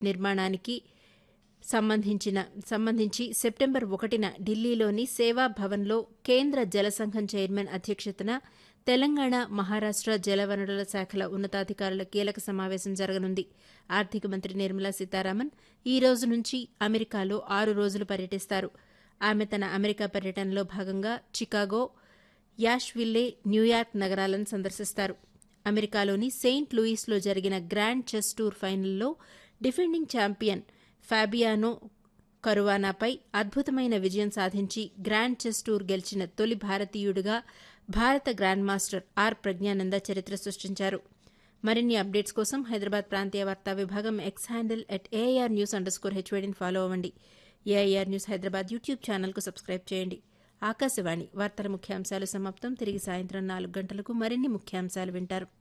నిర్మాణానికి సంబంధించిన సంబంధించి సెప్టెంబర్ ఒకటిన ఢిల్లీలోని సేవా భవన్లో కేంద్ర జలసంఘం చైర్మన్ అధ్యక్షతన తెలంగాణ మహారాష్ట జలవనరుల శాఖల ఉన్నతాధికారుల కీలక సమావేశం జరగనుంది ఆర్థిక మంత్రి నిర్మలా సీతారామన్ ఈ రోజు నుంచి అమెరికాలో ఆరు రోజులు పర్యటిస్తారు ఆమె తన అమెరికా పర్యటనలో భాగంగా చికాగో యాష్విల్లే న్యూయార్క్ నగరాలను సందర్శిస్తారు అమెరికాలోని సెయింట్ లూయిస్లో జరిగిన గ్రాండ్ చెస్ టూర్ ఫైనల్లో డిఫెండింగ్ ఛాంపియన్ ఫాబియానో కరువానాపై అద్భుతమైన విజయం సాధించి గ్రాండ్ చెస్ టూర్ గెలిచిన తొలి భారతీయుడిగా భారత గ్రాండ్ మాస్టర్ ఆర్ ప్రజ్ఞానంద చరిత్ర సృష్టించారు మరిన్ని అప్డేట్స్ కోసం హైదరాబాద్ ప్రాంతీయ వార్తా విభాగం X handle at AIR news under score హెచ్వేడిని ఫాలో అవ్వండి ఏఐఆర్ న్యూస్ హైదరాబాద్ యూట్యూబ్ ఛానల్కు సబ్స్క్రైబ్ చేయండి ఆకాశవాణి వార్తల ముఖ్యాంశాలు సమాప్తం తిరిగి సాయంత్రం నాలుగు గంటలకు మరిన్ని ముఖ్యాంశాలు వింటారు